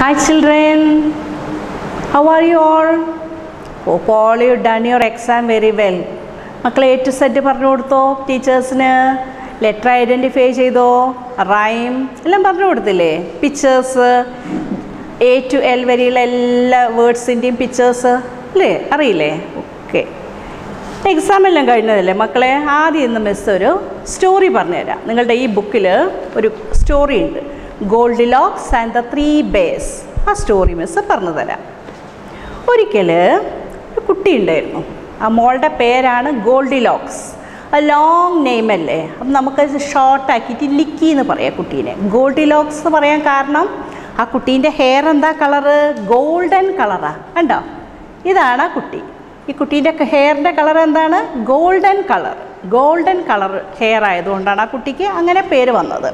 Hi children, how are you all? Hope all you done your exam very well. മക്കളെ A to set പറഞ്ഞു കൊടുത്തോ ടീച്ചേഴ്സിന് letter identify ചെയ്തോ rhyme എല്ലാം പറഞ്ഞു കൊടുത്തില്ലേ പിക്ചേഴ്സ് എ ടു എൽ വരെയുള്ള എല്ലാ വേർഡ്സിൻ്റെയും പിക്ചേഴ്സ് അല്ലേ അറിയില്ലേ ഓക്കെ എക്സാം എല്ലാം കഴിഞ്ഞതല്ലേ മക്കളെ ആദ്യം ഇന്ന് മിസ് ഒരു സ്റ്റോറി പറഞ്ഞുതരാം നിങ്ങളുടെ ഈ ബുക്കിൽ ഒരു സ്റ്റോറി ഉണ്ട് Goldilocks and the three bears ആ സ്റ്റോറി മിസ് പറഞ്ഞു തരാം ഒരിക്കൽ ഒരു കുട്ടി ഉണ്ടായിരുന്നു ആ മോളുടെ പേരാണ് ഗോൾഡി ലോക്സ് ആ ലോങ് നെയിം അല്ലേ അപ്പം നമുക്കത് ഷോർട്ടാക്കിയിട്ട് ലിക്കി എന്ന് പറയാം കുട്ടീനെ ഗോൾഡി ലോക്സ് എന്ന് പറയാൻ കാരണം ആ കുട്ടീൻ്റെ ഹെയർ എന്താ കളറ് ഗോൾഡൻ കളറാണ് കണ്ടോ ഇതാണ് ആ കുട്ടി ഈ കുട്ടീൻ്റെ ഹെയറിൻ്റെ കളർ എന്താണ് golden colour golden colour hair ആയതുകൊണ്ടാണ് ആ കുട്ടിക്ക് അങ്ങനെ പേര് വന്നത്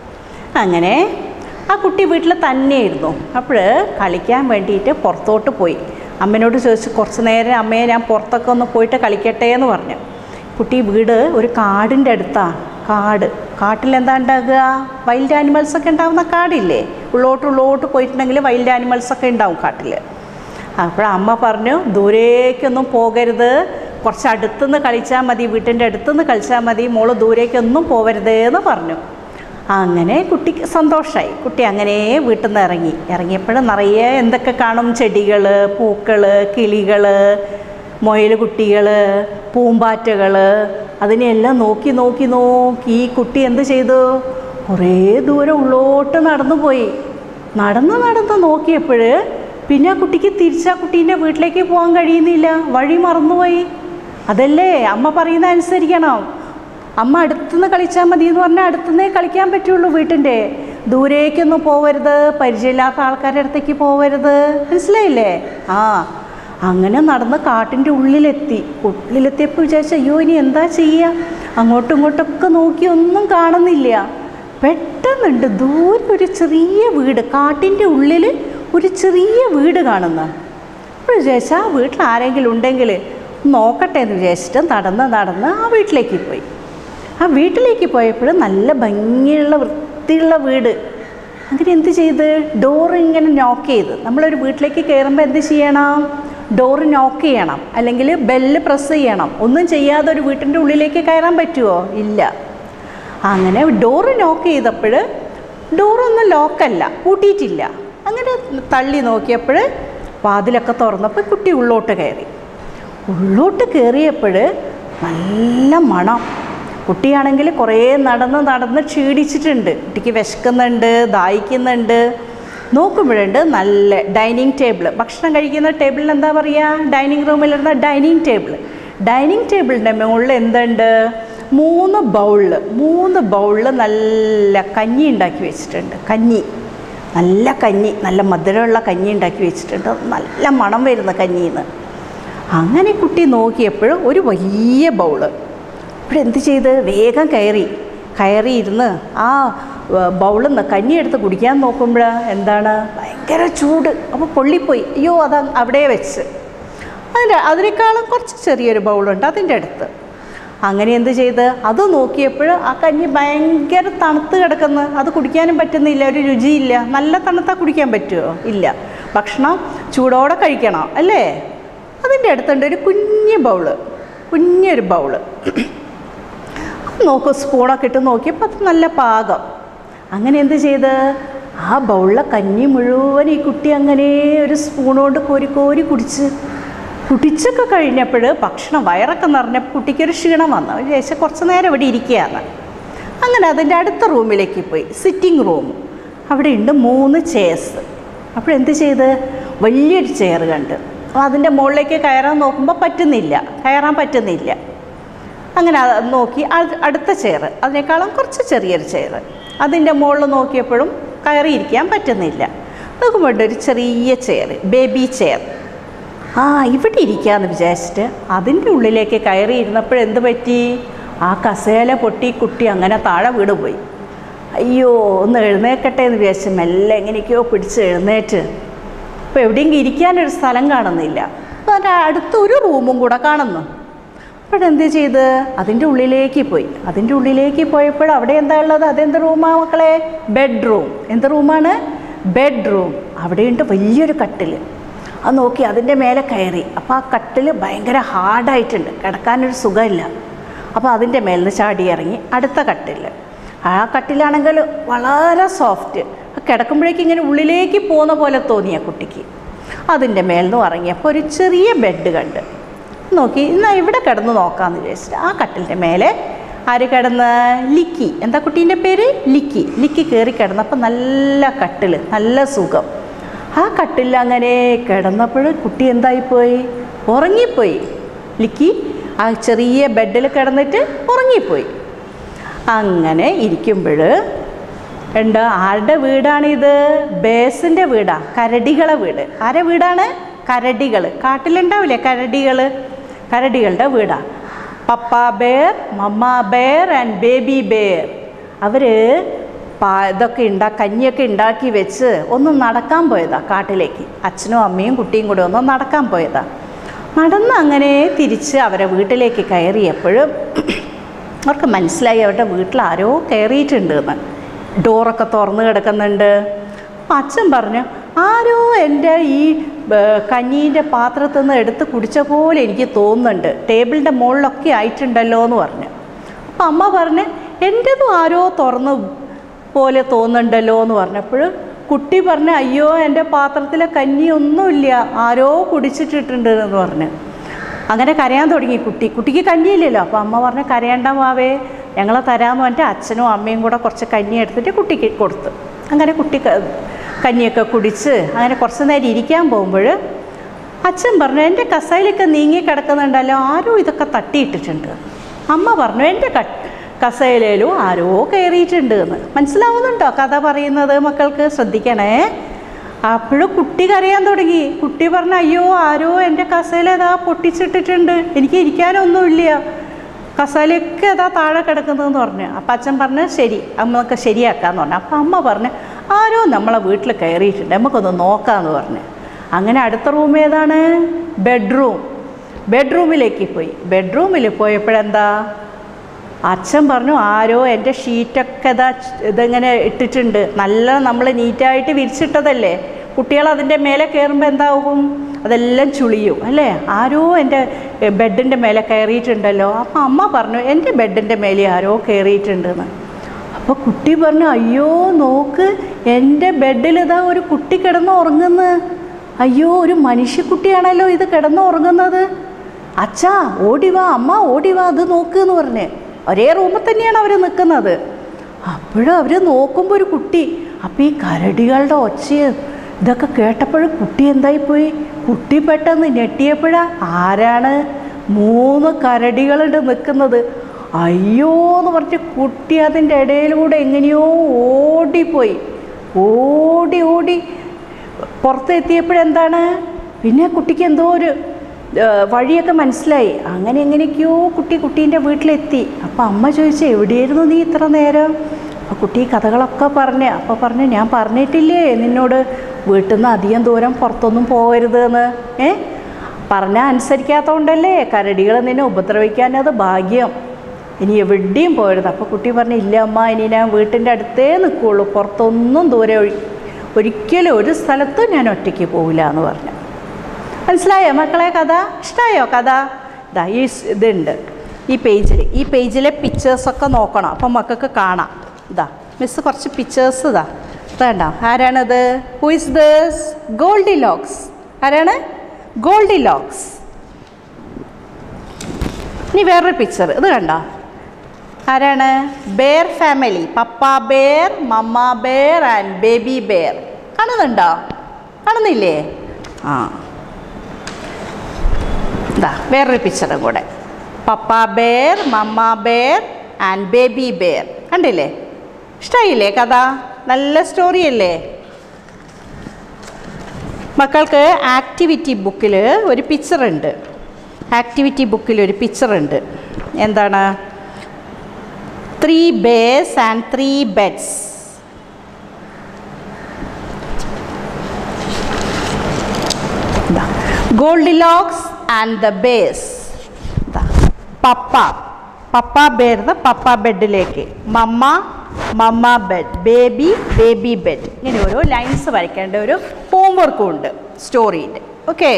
അങ്ങനെ ആ കുട്ടി വീട്ടിൽ തന്നെയായിരുന്നു അപ്പോൾ കളിക്കാൻ വേണ്ടിയിട്ട് പുറത്തോട്ട് പോയി അമ്മേനോട് ചോദിച്ചു കുറച്ച് നേരം അമ്മയെ ഞാൻ പുറത്തൊക്കെ ഒന്ന് പോയിട്ട് കളിക്കട്ടെ എന്ന് പറഞ്ഞു കുട്ടി വീട് ഒരു കാടിൻ്റെ അടുത്താണ് കാട് കാട്ടിൽ എന്താ ഉണ്ടാകുക വൈൽഡ് ആനിമൽസ് ഒക്കെ ഉണ്ടാകുന്ന കാടില്ലേ ഉള്ളോട്ട് ഉള്ളോട്ട് പോയിട്ടുണ്ടെങ്കിൽ വൈൽഡ് ആനിമൽസ് ഒക്കെ ഉണ്ടാവും കാട്ടിൽ അപ്പോൾ അമ്മ പറഞ്ഞു ദൂരേക്കൊന്നും പോകരുത് കുറച്ച് അടുത്തുനിന്ന് കളിച്ചാൽ മതി വീട്ടിൻ്റെ അടുത്തുനിന്ന് കളിച്ചാൽ മതി മോള് ദൂരേക്കൊന്നും പോകരുത് എന്ന് പറഞ്ഞു അങ്ങനെ കുട്ടിക്ക് സന്തോഷമായി കുട്ടി അങ്ങനെ വീട്ടിൽ നിന്ന് ഇറങ്ങി ഇറങ്ങിയപ്പോൾ നിറയെ എന്തൊക്കെ കാണും ചെടികൾ പൂക്കൾ കിളികൾ മുയൽ കുട്ടികൾ പൂമ്പാറ്റകൾ അതിനെയെല്ലാം നോക്കി നോക്കി നോക്കി ഈ കുട്ടി എന്ത് ചെയ്തു കുറേ ദൂരം ഉള്ളോട്ട് നടന്നു പോയി നടന്ന് നടന്ന് നോക്കിയപ്പോൾ പിന്നെ ആ കുട്ടിക്ക് തിരിച്ച് ആ കുട്ടീൻ്റെ വീട്ടിലേക്ക് പോകാൻ കഴിയുന്നില്ല വഴി മറന്നുപോയി അതല്ലേ അമ്മ പറയുന്ന അനുസരിക്കണം അമ്മ അടുത്തുനിന്ന് കളിച്ചാൽ മതി എന്ന് പറഞ്ഞാൽ അടുത്തുനിന്നേ കളിക്കാൻ പറ്റുള്ളൂ വീട്ടിൻ്റെ ദൂരേക്കൊന്നും പോവരുത് പരിചയമില്ലാത്ത ആൾക്കാരുടെ അടുത്തേക്ക് പോവരുത് മനസ്സിലായില്ലേ ആ അങ്ങനെ നടന്ന് കാട്ടിൻ്റെ ഉള്ളിലെത്തി ഉള്ളിലെത്തിയപ്പോൾ വിചാരിച്ചു അയ്യോ ഇനി എന്താ ചെയ്യുക അങ്ങോട്ടും ഇങ്ങോട്ടൊക്കെ നോക്കി ഒന്നും കാണുന്നില്ല പെട്ടെന്നുണ്ട് ദൂരെ ഒരു ചെറിയ വീട് കാട്ടിൻ്റെ ഉള്ളിൽ ഒരു ചെറിയ വീട് കാണുന്നു അപ്പോൾ വിചാരിച്ചാൽ ആ വീട്ടിൽ ആരെങ്കിലും ഉണ്ടെങ്കിൽ നോക്കട്ടെ എന്ന് വിചാരിച്ചിട്ട് നടന്ന് നടന്ന് ആ വീട്ടിലേക്ക് പോയി ആ വീട്ടിലേക്ക് പോയപ്പോൾ നല്ല ഭംഗിയുള്ള വൃത്തിയുള്ള വീട് അങ്ങനെ എന്ത് ചെയ്ത് ഡോർ ഇങ്ങനെ നോക്ക് ചെയ്ത് നമ്മളൊരു വീട്ടിലേക്ക് കയറുമ്പോൾ എന്ത് ചെയ്യണം ഡോറ് നോക്ക് ചെയ്യണം അല്ലെങ്കിൽ ബെല്ല് പ്രസ് ചെയ്യണം ഒന്നും ചെയ്യാതെ ഒരു വീട്ടിൻ്റെ ഉള്ളിലേക്ക് കയറാൻ പറ്റുമോ ഇല്ല അങ്ങനെ ഡോറ് നോക്ക് ചെയ്തപ്പോൾ ഡോറൊന്നും ലോക്കല്ല പൂട്ടിയിട്ടില്ല അങ്ങനെ തള്ളി നോക്കിയപ്പോൾ വാതിലൊക്കെ തുറന്നപ്പോൾ കുട്ടി ഉള്ളോട്ട് കയറി ഉള്ളോട്ട് കയറിയപ്പോൾ നല്ല മണം കുട്ടിയാണെങ്കിൽ കുറേ നടന്ന് നടന്ന് ക്ഷീണിച്ചിട്ടുണ്ട് കുട്ടിക്ക് വിശക്കുന്നുണ്ട് ദാഹിക്കുന്നുണ്ട് നോക്കുമ്പോഴുണ്ട് നല്ല ഡൈനിങ് ടേബിൾ ഭക്ഷണം കഴിക്കുന്ന ടേബിളിൽ എന്താ പറയുക ഡൈനിങ് റൂമിലിരുന്ന ഡൈനിങ് ടേബിൾ ഡൈനിങ് ടേബിളിൻ്റെ മുകളിൽ എന്തുണ്ട് മൂന്ന് ബൗളിൽ മൂന്ന് ബൗളിൽ നല്ല കഞ്ഞി ഉണ്ടാക്കി വെച്ചിട്ടുണ്ട് കഞ്ഞി നല്ല കഞ്ഞി നല്ല മധുരമുള്ള കഞ്ഞി ഉണ്ടാക്കി വെച്ചിട്ടുണ്ട് നല്ല മണം വരുന്ന കഞ്ഞിന്ന് അങ്ങനെ കുട്ടി നോക്കിയപ്പോൾ ഒരു വലിയ ബൗള് അപ്പോൾ എന്ത് ചെയ്ത് വേഗം കയറി കയറി ഇരുന്ന് ആ ബൗളിൽ നിന്ന് കഞ്ഞി എടുത്ത് കുടിക്കാൻ നോക്കുമ്പോൾ എന്താണ് ഭയങ്കര ചൂട് അപ്പോൾ പൊള്ളിപ്പോയി അയ്യോ അത് അവിടെ വെച്ച് അതിൻ്റെ അതിനേക്കാളും കുറച്ച് ചെറിയൊരു ബൗളുണ്ട് അതിൻ്റെ അടുത്ത് അങ്ങനെ എന്ത് ചെയ്ത് അത് നോക്കിയപ്പോൾ ആ കഞ്ഞി ഭയങ്കര തണുത്ത് കിടക്കുന്നു അത് കുടിക്കാനും പറ്റുന്നില്ല ഒരു രുചിയില്ല നല്ല തണുത്താൽ കുടിക്കാൻ പറ്റുമോ ഇല്ല ഭക്ഷണം ചൂടോടെ കഴിക്കണം അല്ലേ അതിൻ്റെ അടുത്തുണ്ട് ഒരു കുഞ്ഞ് ബൗള് കുഞ്ഞൊരു ബൗള് നോക്കൂ സ്പൂണൊക്കെ ഇട്ട് നോക്കിയപ്പോൾ അത് നല്ല പാകം അങ്ങനെ എന്ത് ചെയ്ത് ആ ബൗളിലെ കഞ്ഞി മുഴുവൻ ഈ കുട്ടി അങ്ങനെ ഒരു സ്പൂൺ കൊണ്ട് കോരി കോരി കുടിച്ച് കുടിച്ചൊക്കെ കഴിഞ്ഞപ്പോൾ ഭക്ഷണം വയറൊക്കെ നിറഞ്ഞപ്പോൾ കുട്ടിക്കൊരു ക്ഷീണം വന്നു ശേഷം കുറച്ച് നേരം ഇവിടെ ഇരിക്കുകയാണ് അങ്ങനെ അതിൻ്റെ അടുത്ത റൂമിലേക്ക് പോയി സിറ്റിംഗ് റൂം അവിടെ ഉണ്ട് മൂന്ന് ചെയർസ് അപ്പോഴെന്ത് ചെയ്ത് വലിയൊരു ചെയർ കണ്ട് അപ്പോൾ അതിൻ്റെ മുകളിലേക്ക് കയറാൻ നോക്കുമ്പോൾ പറ്റുന്നില്ല കയറാൻ പറ്റുന്നില്ല അങ്ങനെ അത് നോക്കി അട്- അടുത്ത ചെയർ അതിനേക്കാളും കുറച്ച് ചെറിയൊരു ചെയർ അതിൻ്റെ മുകളിൽ നോക്കിയപ്പോഴും കയറിയിരിക്കാൻ പറ്റുന്നില്ല നോക്കുമ്പോൾ ഒരു ചെറിയ ചെയർ ബേബി ചെയർ ആ ഇവിടെ ഇരിക്കാമെന്ന് വിചാരിച്ചിട്ട് അതിൻ്റെ ഉള്ളിലേക്ക് കയറി ഇരുന്നപ്പോൾ എന്ത് പറ്റി ആ കസേല പൊട്ടി കുട്ടി അങ്ങനെ താഴെ വീട് പോയി അയ്യോ ഒന്ന് എഴുന്നേക്കട്ടെ എന്ന് വിചാരിച്ച് മെല്ലെ എങ്ങനെയൊക്കെയോ പിടിച്ച് എഴുന്നേറ്റ് അപ്പോൾ എവിടെയെങ്കിലും ഇരിക്കാനൊരു സ്ഥലം കാണുന്നില്ല അപ്പോൾ അതിൻ്റെ അടുത്ത് ഒരു റൂമും കൂടെ കാണുന്നു അപ്പോഴെന്ത് ചെയ്ത് അതിൻ്റെ ഉള്ളിലേക്ക് പോയി അതിൻ്റെ ഉള്ളിലേക്ക് പോയപ്പോൾ അവിടെ എന്താ ഉള്ളത് അതെന്ത് റൂമാണ് മക്കളെ ബെഡ്റൂം എന്ത് റൂമാണ് ബെഡ്റൂം അവിടെയുണ്ട് വലിയൊരു കട്ടിൽ അത് നോക്കി അതിൻ്റെ മേലെ കയറി അപ്പോൾ ആ കട്ടിൽ ഭയങ്കര ഹാർഡായിട്ടുണ്ട് കിടക്കാനൊരു സുഖമില്ല അപ്പോൾ അതിൻ്റെ മേലിൽ നിന്ന് ചാടി ഇറങ്ങി അടുത്ത കട്ടിൽ ആ കട്ടിലാണെങ്കിൽ വളരെ സോഫ്റ്റ് കിടക്കുമ്പോഴേക്കും ഇങ്ങനെ ഉള്ളിലേക്ക് പോകുന്ന പോലെ തോന്നിയ കുട്ടിക്ക് അതിൻ്റെ മേലിൽ നിന്ന് ഇറങ്ങിയപ്പോൾ ഒരു ചെറിയ ബെഡ് കണ്ട് നോക്കി എന്നാൽ ഇവിടെ കിടന്ന് നോക്കാമെന്ന് വിചാരിച്ചിട്ട് ആ കട്ടിലിൻ്റെ മേലെ ആര് കിടന്ന് ലിക്കി എന്താ കുട്ടീൻ്റെ പേര് ലിക്കി ലിക്കി കയറി കിടന്നപ്പോൾ നല്ല കട്ടിൽ നല്ല സുഖം ആ കട്ടിൽ അങ്ങനെ കിടന്നപ്പോൾ കുട്ടി എന്തായിപ്പോയി ഉറങ്ങിപ്പോയി ലിക്കി ആ ചെറിയ ബെഡിൽ കിടന്നിട്ട് ഉറങ്ങിപ്പോയി അങ്ങനെ ഇരിക്കുമ്പോൾ ഉണ്ട് ആരുടെ വീടാണിത് ബേസിൻ്റെ വീടാ കരടികളെ വീട് ആരെ വീടാണ് കരടികൾ കാട്ടിലുണ്ടാവില്ലേ കരടികൾ കരടികളുടെ വീടാ papa bear mama bear and baby bear അവർ പാ ഇതൊക്കെ ഉണ്ടാ കഞ്ഞിയൊക്കെ ഉണ്ടാക്കി വെച്ച് ഒന്ന് നടക്കാൻ പോയതാ കാട്ടിലേക്ക് അച്ഛനും അമ്മയും കുട്ടിയും കൂടെ ഒന്ന് നടക്കാൻ പോയതാ നടന്ന് അങ്ങനെ തിരിച്ച് അവരെ വീട്ടിലേക്ക് കയറിയപ്പോഴും അവർക്ക് മനസ്സിലായി അവരുടെ വീട്ടിൽ ആരോ കയറിയിട്ടുണ്ട് എന്ന് ഡോറൊക്കെ തുറന്ന് കിടക്കുന്നുണ്ട് അപ്പം അച്ഛൻ പറഞ്ഞു ആരോ എൻ്റെ ഈ കഞ്ഞീൻ്റെ പാത്രത്തിൽ നിന്ന് എടുത്ത് കുടിച്ച പോലെ എനിക്ക് തോന്നുന്നുണ്ട് ടേബിളിൻ്റെ മുകളിലൊക്കെ ആയിട്ടുണ്ടല്ലോ എന്ന് പറഞ്ഞു അപ്പം അമ്മ പറഞ്ഞ് എൻ്റെതും ആരോ തുറന്ന് പോലെ തോന്നുന്നുണ്ടല്ലോ എന്ന് പറഞ്ഞപ്പോൾ കുട്ടി പറഞ്ഞ് അയ്യോ എൻ്റെ പാത്രത്തിലെ കഞ്ഞി ഒന്നുമില്ല ആരോ കുടിച്ചിട്ടിട്ടുണ്ട് എന്ന് പറഞ്ഞു അങ്ങനെ കരയാൻ തുടങ്ങി കുട്ടി കുട്ടിക്ക് കഞ്ഞിയില്ലല്ലോ അപ്പോൾ അമ്മ പറഞ്ഞ് കരയണ്ട മാവേ ഞങ്ങൾ തരാമെന്ന് പറഞ്ഞിട്ട് അച്ഛനും അമ്മയും കൂടെ കുറച്ച് കഞ്ഞി എടുത്തിട്ട് കുട്ടിക്ക് കൊടുത്തു അങ്ങനെ കുട്ടി ക- കഞ്ഞിയൊക്കെ കുടിച്ച് അങ്ങനെ കുറച്ച് നേരം ഇരിക്കാൻ പോകുമ്പോൾ അച്ഛൻ പറഞ്ഞു എൻ്റെ കസയിലൊക്കെ നീങ്ങി കിടക്കുന്നുണ്ടല്ലോ ആരോ ഇതൊക്കെ തട്ടിയിട്ടിട്ടുണ്ട് അമ്മ പറഞ്ഞു എൻ്റെ ക കസയിലും ആരോ കയറിയിട്ടുണ്ട് എന്ന് മനസ്സിലാവുന്നുണ്ടോ കഥ പറയുന്നത് മക്കൾക്ക് ശ്രദ്ധിക്കണേ അപ്പോഴും കുട്ടി കരയാൻ തുടങ്ങി കുട്ടി പറഞ്ഞു അയ്യോ ആരോ എൻ്റെ കസേല ഏതാ പൊട്ടിച്ചിട്ടിട്ടുണ്ട് എനിക്ക് ഇരിക്കാനൊന്നുമില്ല കസാലയൊക്കെ ഏതാ താഴെ കിടക്കുന്നതെന്ന് പറഞ്ഞു അപ്പം അച്ഛൻ പറഞ്ഞു ശരി അമ്മക്ക് ശരിയാക്കാന്ന് പറഞ്ഞു അപ്പം അമ്മ പറഞ്ഞു ആരോ നമ്മളെ വീട്ടിൽ കയറിയിട്ടുണ്ട് നമുക്കൊന്ന് നോക്കാമെന്ന് പറഞ്ഞു അങ്ങനെ അടുത്ത റൂം ഏതാണ് ബെഡ്റൂം ബെഡ്റൂമിലേക്ക് പോയി ബെഡ്റൂമിൽ പോയപ്പോഴെന്താ അച്ഛൻ പറഞ്ഞു ആരോ എൻ്റെ ഷീറ്റൊക്കെ ഇതാ ഇതിങ്ങനെ ഇട്ടിട്ടുണ്ട് നല്ല നമ്മൾ നീറ്റായിട്ട് വിരിച്ചിട്ടതല്ലേ കുട്ടികൾ അതിൻ്റെ മേലെ കയറുമ്പോൾ എന്താവും അതെല്ലാം ചുളിയും അല്ലേ ആരോ എൻ്റെ ബെഡിൻ്റെ മേലെ കയറിയിട്ടുണ്ടല്ലോ അപ്പം അമ്മ പറഞ്ഞു എൻ്റെ ബെഡിൻ്റെ മേലെ ആരോ കയറിയിട്ടുണ്ടെന്ന് അപ്പോൾ കുട്ടി പറഞ്ഞു അയ്യോ നോക്ക് എൻ്റെ ബെഡിൽ ഇതാ ഒരു കുട്ടി കിടന്ന് ഉറങ്ങുന്നു അയ്യോ ഒരു മനുഷ്യക്കുട്ടിയാണല്ലോ ഇത് കിടന്ന് ഉറങ്ങുന്നത് അച്ഛാ ഓടി വാ അമ്മ ഓടി വാ അത് നോക്ക് എന്ന് പറഞ്ഞ് ഒരേ റൂമിൽ തന്നെയാണ് അവർ നിൽക്കുന്നത് അപ്പോഴും അവർ നോക്കുമ്പോൾ ഒരു കുട്ടി അപ്പോൾ ഈ കരടികളുടെ ഒച്ചയും ഇതൊക്കെ കേട്ടപ്പോഴും കുട്ടി എന്തായിപ്പോയി കുട്ടി പെട്ടെന്ന് ഞെട്ടിയപ്പോഴാ ആരാണ് മൂന്ന് കരടികളുണ്ട് നിൽക്കുന്നത് അയ്യോ എന്ന് പറഞ്ഞ് കുട്ടി അതിൻ്റെ ഇടയിലൂടെ എങ്ങനെയോ ഓടിപ്പോയി ഓടി ഓടി പുറത്തെത്തിയപ്പോഴെന്താണ് പിന്നെ കുട്ടിക്ക് എന്തോ ഒരു ആ, വഴിയൊക്കെ മനസ്സിലായി അങ്ങനെ എങ്ങനെയൊക്കെയോ കുട്ടി കുട്ടീൻ്റെ വീട്ടിലെത്തി അപ്പോൾ അമ്മ ചോദിച്ചു എവിടെയായിരുന്നു നീ ഇത്ര നേരം അപ്പോൾ കുട്ടി ഈ കഥകളൊക്കെ പറഞ്ഞ് അപ്പോൾ പറഞ്ഞു ഞാൻ പറഞ്ഞിട്ടില്ലേ നിന്നോട് വീട്ടിൽ നിന്ന് അധികം ദൂരം പുറത്തൊന്നും പോകരുത് എന്ന് ഏ പറഞ്ഞാൽ അനുസരിക്കാത്തതുകൊണ്ടല്ലേ കരടികൾ നിന്നെ ഉപദ്രവിക്കാൻ അത് ഭാഗ്യം ഇനി എവിടെയും പോകരുത് അപ്പോൾ കുട്ടി പറഞ്ഞു ഇല്ല അമ്മ ഇനി ഞാൻ വീട്ടിൻ്റെ അടുത്തേ നിൽക്കുകയുള്ളൂ പുറത്തൊന്നും ദൂരെ ഒഴി- ഒരിക്കലും ഒരു സ്ഥലത്തും ഞാൻ ഒറ്റയ്ക്ക് പോവില്ല എന്ന് പറഞ്ഞു മനസ്സിലായോ മക്കളെ കഥ ഇഷ്ടമായോ കഥ ഇതാ ഈ സ് ഇതുണ്ട് ഈ പേജിൽ ഈ പേജിലെ പിക്ചേഴ്സൊക്കെ നോക്കണം അപ്പം മക്കൾക്ക് കാണാം ഇതാ മിസ് കുറച്ച് പിക്ചേഴ്സ് ഇതാ വേണ്ട ആരാണത് who is this Goldilocks ആരാണ് ഗോൾഡി ലോക്സ് ഇനി വേറൊരു പിക്ചർ ഇത് കണ്ടോ ആരാണ് bear family papa bear mama bear and baby bear കാണുന്നുണ്ടോ കാണുന്നില്ലേ ആ ഇതാ വേറൊരു പിക്ചറും കൂടെ papa bear mama bear and baby bear കണ്ടില്ലേ ഇഷ്ടമായില്ലേ കഥ നല്ല സ്റ്റോറി അല്ലേ മക്കൾക്ക് ആക്ടിവിറ്റി ബുക്കിൽ ഒരു പിക്ചർ ഉണ്ട് ആക്ടിവിറ്റി ബുക്കിൽ ഒരു പിക്ചർ ഉണ്ട് എന്താണ് three bears and three beds Goldilocks and the bears papa papa ബേർന്ന് പപ്പ ബെഡിലേക്ക് mama mama bed baby baby bed ഇങ്ങനെ ഓരോ ലൈൻസ് വരയ്ക്കേണ്ട ഒരു ഹോംവർക്കും ഉണ്ട് സ്റ്റോറീൻ്റെ ഓക്കെ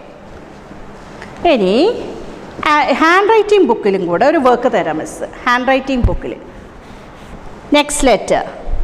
ഇനി ഹാൻഡ് റൈറ്റിംഗ് ബുക്കിലും കൂടെ ഒരു വർക്ക് തരാം മിസ് ഹാൻഡ് റൈറ്റിംഗ് ബുക്കിൽ നെക്സ്റ്റ് ലെറ്റർ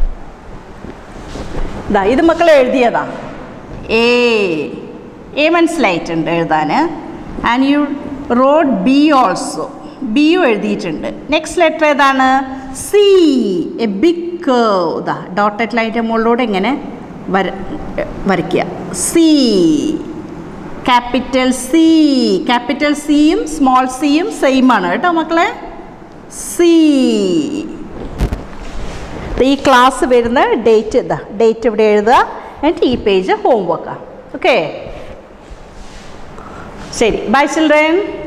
ഇതാ ഇത് മക്കൾ എഴുതിയതാ എ എ മനസ്സിലായിട്ടുണ്ട് എഴുതാൻ and you wrote B also ബിയും എഴുതിയിട്ടുണ്ട് നെക്സ്റ്റ് ലെറ്റർ ഏതാണ് സി എ ബിഗ് കേവ് ഇതാ ഡോട്ടഡ് ലൈൻ്റെ മുകളിലൂടെ ഇങ്ങനെ വര വരയ്ക്കുക സി ക്യാപിറ്റൽ സി ക്യാപിറ്റൽ സിയും സ്മോൾ സിയും സെയിം ആണ് കേട്ടോ മക്കളെ സി ഈ ക്ലാസ് വരുന്ന ഡേറ്റ് ഇതാ ഡേറ്റ് ഇവിടെ എഴുതുക എന്നിട്ട് ഈ പേജ് ഹോംവർക്കാണ് ഓക്കെ ശരി ബൈ ചിൽഡ്രൻ